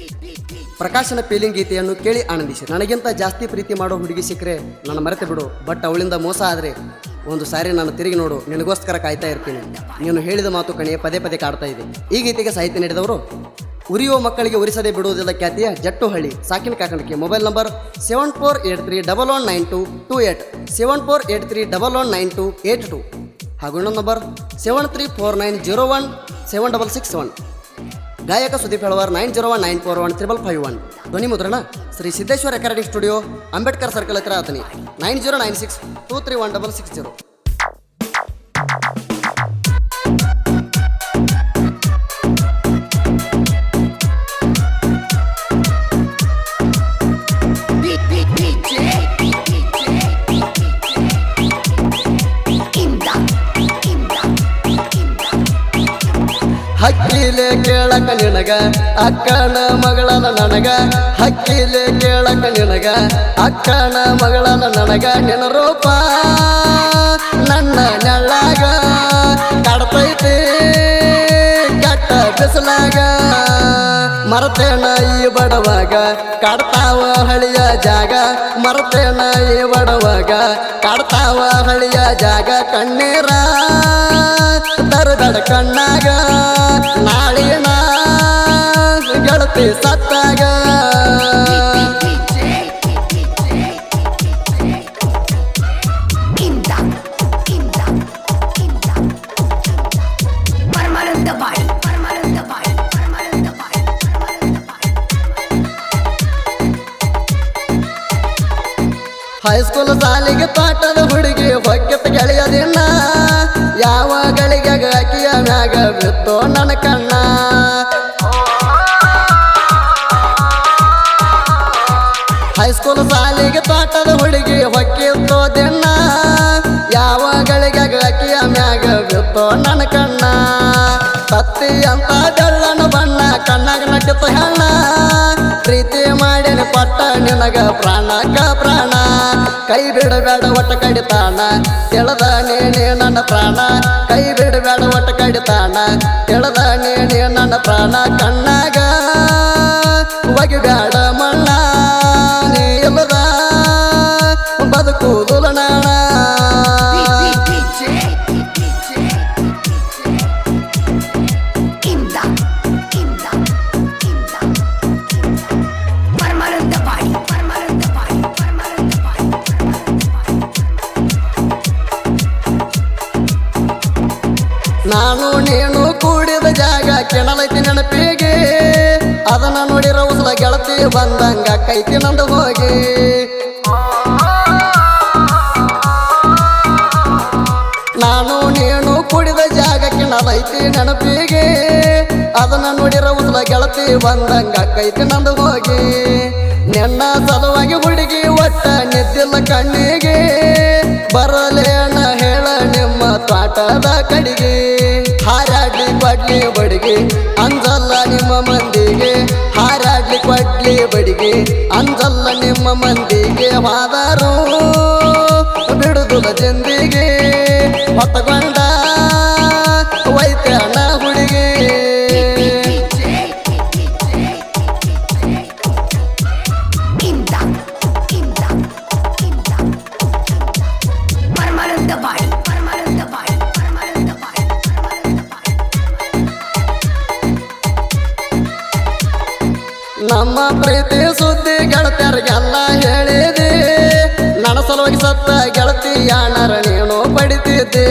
ಪ್ರಕಾಶನ ಪೀಲಿಂಗ್ ಗೀತೆಯನ್ನು ಕೇಳಿ ಆನಂದಿಸಿ ನನಗಿಂತ ಜಾಸ್ತಿ ಪ್ರೀತಿ ಮಾಡೋ ಹುಡುಗಿ ಸಿಕ್ಕರೆ ನನ್ನ ಮರೆತು ಬಿಡು ಬಟ್ ಅವಳಿಂದ ಮೋಸ ಆದರೆ ಒಂದು ಸಾರಿ ನಾನು ತಿರುಗಿ ನೋಡು ನಿನಗೋಸ್ಕರ ಕಾಯ್ತಾ ಇರ್ತೀನಿ ನೀನು ಹೇಳಿದ ಮಾತು ಕಣೆ ಪದೇ ಪದೇ ಕಾಡ್ತಾ ಇದೆ ಈ ಗೀತೆಗೆ ಸಾಹಿತ್ಯ ನೀಡಿದವರು ಉರಿಯುವ ಮಕ್ಕಳಿಗೆ ಉರಿಸದೆ ಬಿಡುವುದಿಲ್ಲ ಖ್ಯಾತಿಯ ಜಟ್ಟುಹಳ್ಳಿ ಸಾಕಿನ ಕಾಕಣಿಕೆ mobile number seven four eight three double one nine two two eight seven four eight three double one nine two eight two ಹಾಗೂ ಇನ್ನೊಂದು number seven three four nine zero one seven double six one ಗಾಯಕ ಸುದೀಪ್ ಹೇಳುವರ್ nine zero one nine four one triple five one ಧ್ವನಿ ಮುದ್ರಣ Shri Siddeshwara recording studio Ambedkar circle ಹತ್ರ ಆತನಿ nine zero nine six two three one double six zero ಹಕ್ಕಿಲೆ ಕೇಳಕ ನಿನಗ ಅಕ್ಕನ ಮಗಳನ ನನಗ ಹಕ್ಕಿಲೆ ಕೇಳಕ ನಿನಗ ಅಕ್ಕನ ಮಗಳನ ನನಗ ನಿನ ರೂಪ ನನ್ನ ನೆಳ್ಳಾಗ ಕಾಡ್ತೈತಿ ಕೆಟ್ಟ ಬಿಸಿಲಾಗ ಮರತೇನ ಈ ಬಡವಾಗ ಕಾಡ್ತಾವ ಹಳಿಯ ಜಾಗ ಮರತೇನ ಈ ಬಡವಾಗ ಕಾಡ್ತಾವ ಹಳಿಯ ಜಾಗ ಕಣ್ಣೀರ ತರದಡ ಕಣ್ಣಾಗ ನಾಳಿನ ಗೆಳತಿ ಸತ್ತಾಗ Permanent body, permanent body, permanent body, permanent body. High school ಸಾಲಿಗೆ ಪಾಠದ ಹುಡುಗಿ ಹೊಕ್ಕೆತ್ತ ಗೆಳೆಯದಿನ್ನ ಯಾವ ಗಳಿಗೆಗ ಅಕ್ಕಿಯ ಮ್ಯಾಗ ಬಿತ್ತೋ ನನ್ನ ಕಣ್ಣ ಹೈಸ್ಕೂಲ್ ಸಾಲಿಗೆ ಪಾಠದ ಹುಡುಗಿ ಹೊಕ್ಕಿತ್ತೋ ದಿನ ಯಾವ ಗಳಿಗೆಗ ಅಕ್ಕಿಯ ಮ್ಯಾಗ ಬಿತ್ತೋ ನನ್ನ ಕಣ್ಣ ತತ್ತಿ ಅಂತ ಬೆಳ್ಳನ ಬಣ್ಣ ಕಣ್ಣಾಗ ನಟ್ಟಿತ್ತ ಹೆಣ್ಣ ಪ್ರೀತಿ ಮಾಡಿನ ಕೊಟ್ಟ ನಿನಗ ಪ್ರಾಣಕ ಪ್ರಾಣ ಕೈ ಬಿಡಬೇಡ ಒಟ್ಟ ಕಡಿತಾಣ ತಿಳಿದ ನೀನೇ ನನ್ನ ಪ್ರಾಣ ಕೈ ಬಿಡಬೇಡ ಒಟ್ಟ ಕಡಿತಾಣ ತಿಳಿದ ನೀನೇ ನನ್ನ ಪ್ರಾಣ ಕಣ್ಣಾಗ ಒಗಿಬೇಡ ಮಣ್ಣ ನೀ ಇಲ್ಲದ ಬದುಕುವುದಿಲ್ಲ ನಾಣ Permanent body, permanent body, permanent body, permanent body. ನಾನು ನೀನು ಕೂಡಿದ ಜಾಗ ಕೆಣಲೈತಿ ನೆನಪಿಗೆ ಅದನ್ನ ನೋಡಿರೋ ಉಸಲ ಗೆಳತಿ ಬಂದಂಗ ಕೈತಿ ನಂದು ಹೋಗಿ ನಾನು ನೀನು ಕೂಡಿದ ಜಾಗ ಕೆಣಲೈತಿ ನೆನಪಿಗೆ ಅದನ್ನ ನೋಡಿರೋ ಉಸಲ ಗೆಳತಿ ಬಂದಂಗ ಕೈತಿ ನಂದು ಹೋಗಿ ನಿನ್ನ ಸಲುವಾಗಿ ಹುಡುಗಿ ಒಟ್ಟ ನಿದ್ದಿಲ್ಲ ಕಣ್ಣಿಗೆ ಬರಲೇನ ಹೇಳ ನಿಮ್ಮ ತೋಟದ ಕಡಿಗೆ ಹಾರಾಡ್ಲಿ ಕೊಡ್ಲಿ ಬಡಿಗೆ ಅಂಜಲ್ಲ ನಿಮ್ಮ ಮಂದಿಗೆ ಹಾರಾಡ್ಲಿ ಕೊಡ್ಲಿ ಬಡಿಗೆ ಅಂಜಲ್ಲ ನಿಮ್ಮ ಮಂದಿಗೆ ಹೋದರು ಬಿಡುದುಲ ಜಂದಿಗೆ ಹೊತ್ತಗೊಂಡ ವೈತ್ಯಾಣ ಹುಡುಗಿ Permanent body, permanent body, permanent body, permanent body. ನಮ್ಮ ಪ್ರೀತಿ ಸುದ್ದಿ ಗೆಳತಿಯರಿಗೆಲ್ಲ ಹೇಳಿದೆ ನನ್ನ ಸಲುವಾಗಿ ಸತ್ತ ಗೆಳತಿ ಯಾಣರ ನೀನು ಪಡಿತಿದ್ದೆ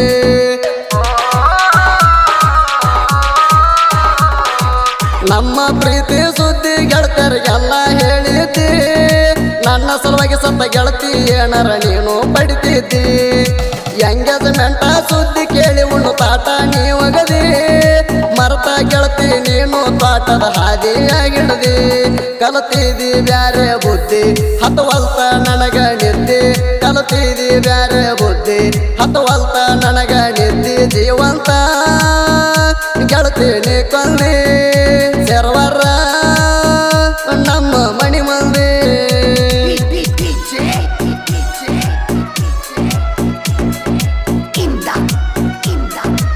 ನಮ್ಮ ಪ್ರೀತಿ ಸುದ್ದಿ ಗೆಳತಿಯರಿಗೆಲ್ಲ ಹೇಳಿದ್ದೆ ನನ್ನ ಸಲುವಾಗಿ ಸತ್ತ ಗೆಳತಿ ಏನರ ನೀನು ಪಡಿತಿದ್ದಿ ಎಂಗೇಜ್ಮೆಂಟ ಸುದ್ದಿ ಕೇಳಿ ಉಣ್ಣು ತಾಟ ನೀವಗದಿ ಮರತ ಗೆಳತಿ ನೀನು ತೋಟದ ಹಾದಿಯಾಗಿಡದಿ ಕಲತಿದಿ ಬ್ಯಾರೆ ಬುದ್ಧಿ ಹತ್ತವಲ್ತ ನನಗ ನಿದ್ದಿ ಕಲತಿದಿ ಬ್ಯಾರೆ ಬುದ್ಧಿ ಹತ್ತವಲ್ತ ನನಗ ನಿದ್ದಿ ಜೀವಂತ ಗೆಳತಿ ನೀ ಕೊಂದಿ ಶರ್ವರ ನಮ್ಮ ಮಣಿ ಮಂದಿ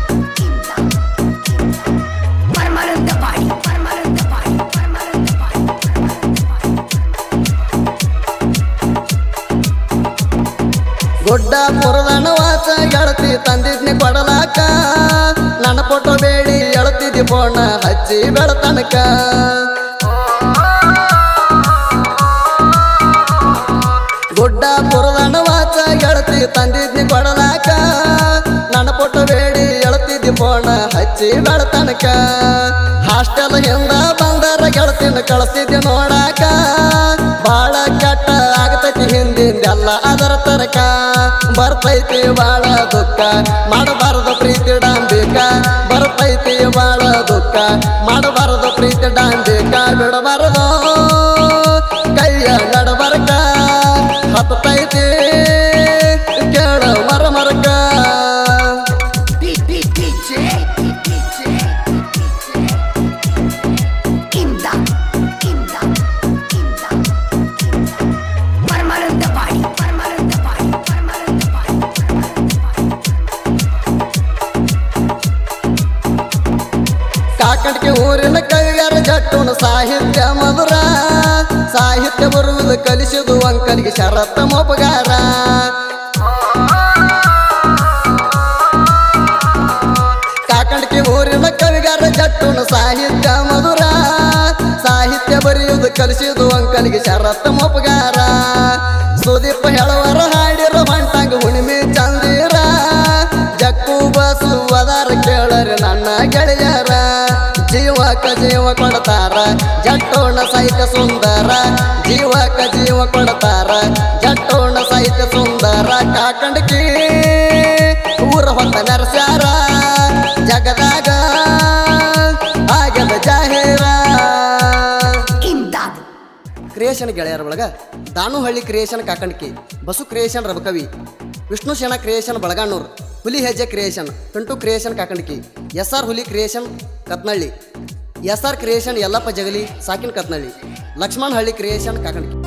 Permanent body, permanent body, permanent body. ಗುಡ್ಡ ಪುರದಣ ವಾಸ ಗೆಳತಿ ತಂದಿದ್ನಿ ಕೊಡಲಾಕ ನನ್ನ ಫೋಟೋ ಬೇಡಿ ಎಳತಿದ್ದಿ ಬೋಣ ಹಚ್ಚಿ ಬೆಳತನಕ ಗುಡ್ಡ ಪುರದಣ ವಾಸ ಗೆಳತಿ ತಂದಿದ್ನಿ ಕೊಡಲಾಕ ನನ್ನ ಫೋಟೋ ಬೇಡಿ ಎಳತಿದ್ದಿ ಬೋಣ ಹಚ್ಚಿ ಬೆಳತನಕ ಹಾಸ್ಟೆಲ್ ಹಿಂದ ಬಂದರ ಗೆಳತಿನ ಕಳಿಸ್ತಿದ್ದೆ ನೋಡಾಕ ಬಾಳ ಕೆಟ್ಟ ಆಗತೈತಿ ಹಿಂದಿಂದೆಲ್ಲ ಅದರ ತರಕ ಬರ್ತೈತಿ ಬಾಳ ದುಃಖ ಮಾಡಬಾರದು ಪ್ರೀತಿ ಡಾಂಬಿಕ ಬರ್ತೈತಿ ಬಾಳ ದುಃಖ ಮಾಡಬಾರದು ಪ್ರೀತಿ ಡಾಂಬಿಕ ಬಿಡಬಾರದು ಕೈಯ ನಡಬರ್ಕ ಹತ್ತೈತಿ ಕೇಳ ಮರ ಮರಕ DJ, DJ, Imda, Imda, Imda, Permanent party, permanent party, permanent party, permanent party. ಕಾಕಂಡಿಗೆ ಊರಿನ ಕವಿಗಾರ ಜಟ್ಟುನ ಸಾಹಿತ್ಯ ಮಧುರ ಸಾಹಿತ್ಯ ಬರುವುದು ಕಲಿಸಿದು ಅಂಕಲಿಗೆ ಶರತ್ತ ಮೊಪಗಾರ ಕಾಕಂಡಿಗೆ ಊರಿನ ಕವಿಗಾರ ಜಟ್ಟುನ ಸಾಹಿತ್ಯ ಮಧುರ ಸಾಹಿತ್ಯ ಬರೆಯುವುದು ಕಲಿಸಿದು ಅಂಕಲಿಗೆ ಶರತ್ತ ಮೊಪಗಾರ ಸುದೀಪ ಹೇಳುವರ ಹಾಡಿರೋ ಹೊಂಟಂಗ ಹುಣಿಮೆ ಚಂದಿರ ಜಕ್ಕು ಬಸು ಅದಾರ ಕೇಳರಿ ನನ್ನ ಗೆಳೆಯರ ಜೀವಕ ಜೀವ ಕೊಡ್ತಾರ ಜಟ್ಟೋಣ ಸಾಹಿತ್ಯ ಸುಂದರ ಜೀವಕ ಜೀವ ಕೊಡ್ತಾರ ಜಟ್ಟೋಣ ಸಾಹಿತ್ಯ ಸುಂದರ ಕಾಕಂಡಕಿ ಊರ ಹೊತ್ತ ನರಸ್ಯಾರ ಜಗದಾಗ ಆಗ್ಯದ ಜಾಹೀರ Imdad, ಕ್ರಿಯೇಷನ್ ಗೆಳೆಯರ ಒಳಗ ದಾನುಹಳ್ಳಿ ಕ್ರಿಯೇಷನ್ ಕಾಕಂಡ್ಕಿ ಬಸು ಕ್ರಿಯೇಷನ್ ರಬಕವಿ ವಿಷ್ಣು ಶೇಣ ಕ್ರಿಯೇಷನ್ ಬಳಗಾನೂರ್ ಹುಲಿ ಹೆಜ್ಜೆ ಕ್ರಿಯೇಷನ್ ಟಂಟು ಕ್ರಿಯೇಷನ್ ಕಾಕಂಡ್ಕಿ ಎಸ್ ಆರ್ ಹುಲಿ creation Katnalli S R creation Yellappa ಜಗಲಿ ಸಾಕಿನ್ ಕತ್ನಳ್ಳಿ ಲಕ್ಷ್ಮಣ್ ಹಳ್ಳಿ ಕ್ರಿಯೇಷನ್ ಕಾಕಂಡ್ಕಿ